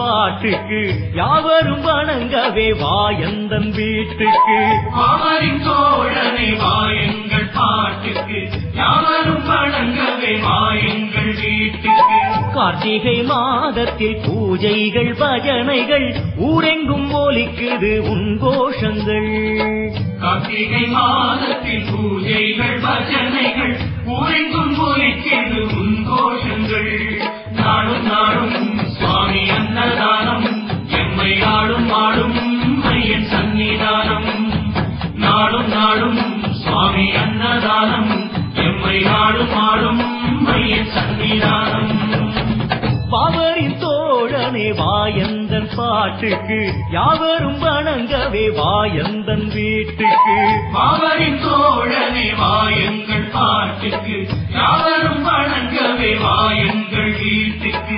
பாட்டுக்கு யாவரும் வணங்கவே வாயந்தன் வீட்டுக்கு பாமரின் தோழனை வாயுங்கள் பாட்டுக்கு யாவரும் வணங்கவே வாயுங்கள் வீட்டுக்கு கார்த்திகை மாதத்தில் பூஜைகள் பஜனைகள் ஊரெங்கும் ஒலிக்குது உன் கோஷங்கள் கார்த்திகை மாதத்தில் பூஜைகள் பஜனைகள் ஊரெங்கும் ஒலிக்கிறது உன் கோஷங்கள் நாடும் நாடும் சுவாமி அன்னதானம் எம்மை ஆடும் ஆடும் ஐயன் சன்னிதானம் நாடும் நாடும் சுவாமி அன்னதானம் எம்மை ஆடும் ஆடும் ஐயன் சன்னிதானம் பாவரின் தோழனே வாயந்தன் பாட்டுக்கு யாவரும் வணங்கவே வாயந்தன் வீட்டுக்கு பாவரின் தோழனை வாயுங்கள் பாட்டுக்கு யாவரும் வணங்கவே வாயுங்கள் வீட்டுக்கு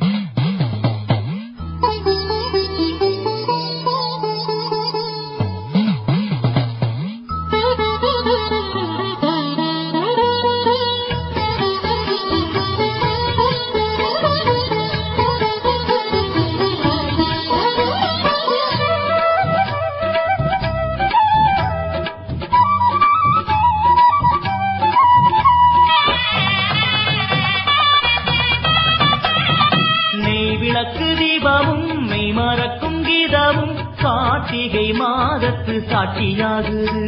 நெய் விளக்கு தீபமும் மெய் மறக்கும் கீதமும் கார்த்திகை மாதத்து சாட்சியாகுது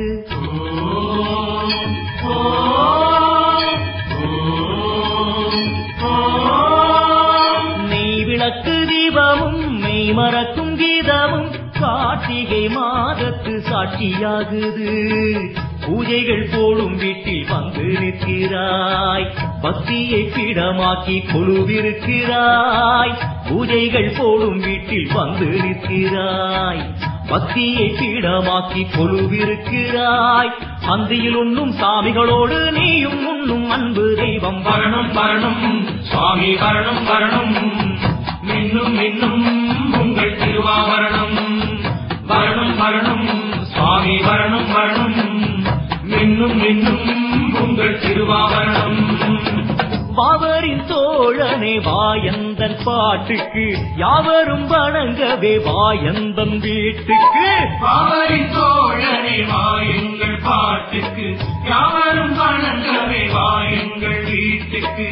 நெய் விளக்கு தீபமும் மெய் மறக்கும் கீதமும் கார்த்திகை மாதத்து சாட்சியாகுது பூஜைகள் போடும் வீட்டில் வந்து நிற்கிறாய் பக்தியை பீடமாக்கி கொழுவிருக்கிறாய் பூஜைகள் போடும் வீட்டில் வந்து நிற்கிறாய் பக்தியை பீடமாக்கி கொழுவிருக்கிறாய் அந்தியில் உண்ணும் சாமிகளோடு நீயும் உண்ணும் அன்பு தெய்வம் வரணும் வரணும் சுவாமி வரணும் வரணும் மின்னும் மின்னும் உங்கள் திருவாவரணம் வரணும் வரணும் சுவாமி வரணும் வரணும் மின்னும் மின்னும் உங்கள் திருவாவரணம் பாவரின் தோழனே வாயந்தன் பாட்டுக்கு யாவரும் வணங்கவே வாயந்தன் வீட்டுக்கு பாவரின் தோழனை வாயுங்கள் பாட்டுக்கு யாவரும் வணங்கவே வாயுங்கள் வீட்டுக்கு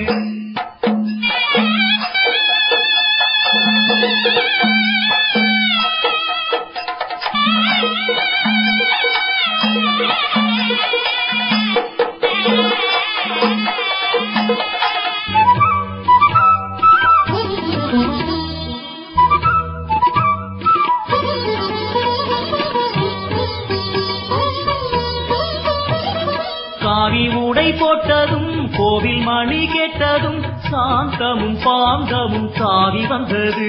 காவி உடை போட்டதும் கோவில் மணி கேட்டதும் சாந்தமும் பாந்தமும் சாவி வந்தது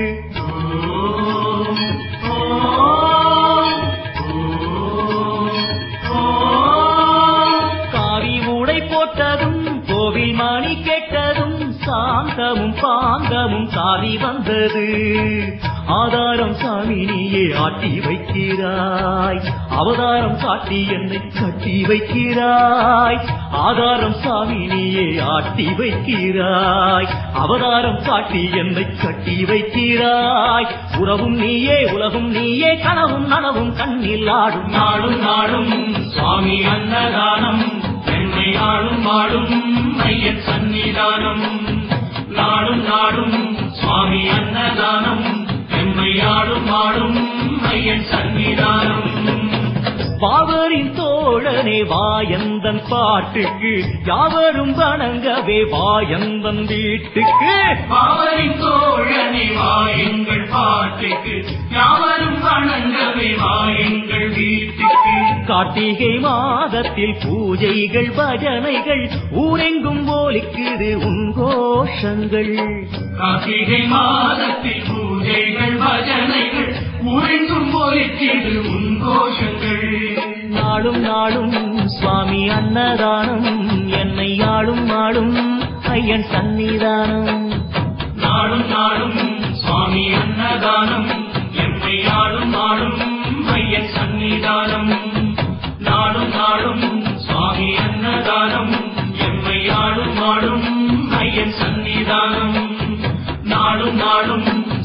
காவி உடை போட்டதும் கோவில் மணி கேட்டதும் சாந்தமும் பாந்தமும் சாவி வந்தது ஆதாரம் சாமி நீயே ஆட்டி வைக்கிறாய் அவதாரம் காட்டி என்னை கட்டி வைக்கிறாய் ஆதாரம் சாமி நீயே ஆட்டி வைக்கிறாய் அவதாரம் காட்டி என்னை கட்டி வைக்கிறாய் உறவும் நீயே உலகும் நீயே கனவும் நனவும் கண்ணில் ஆடும் நாடும் நாடும் சுவாமி அன்னதானம் என்னை ஆளும் ஆளும் ஐயன் சன்னிதானம் நாடும் நாடும் சுவாமி அன்னதானம் என்னை ஆளும் ஆளும் ஐயன் சன்னிதானம் பாவரின் தோழனே வாயந்தன் பாட்டுக்கு யாவரும் வணங்கவே வாயந்தன் வீட்டுக்கு பாவரின் தோழனை வாயுங்கள் பாட்டுக்கு யாவரும் வணங்கவே வாயுங்கள் வீட்டுக்கு கார்த்திகை மாதத்தில் பூஜைகள் பஜனைகள் ஊரெங்கும் ஒலிக்குது உன் கோஷங்கள் கார்த்திகை மாதத்தில் பூஜைகள் பஜனைகள் உறைந்தும் போலிக்கிறது உன் கோஷங்கள் நாளும் நாளும் சுவாமி அன்னதானம் என்னை ஆளும் ஆளும் ஐயன் சன்னிதானம் நாடும் நாடும் சுவாமி அன்னதானம் எம்மை ஆளும் ஆளும் ஐயன் சன்னிதானம் நாடும் நாடும் சுவாமி அன்னதானம் எம்மை ஆளும் ஆளும் ஐயன் சன்னிதானம் நாடும் நாடும்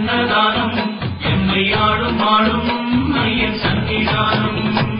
அன்னதானம் எம்மை ஆளும் ஆளும் ஐயன் சன்னிதானம்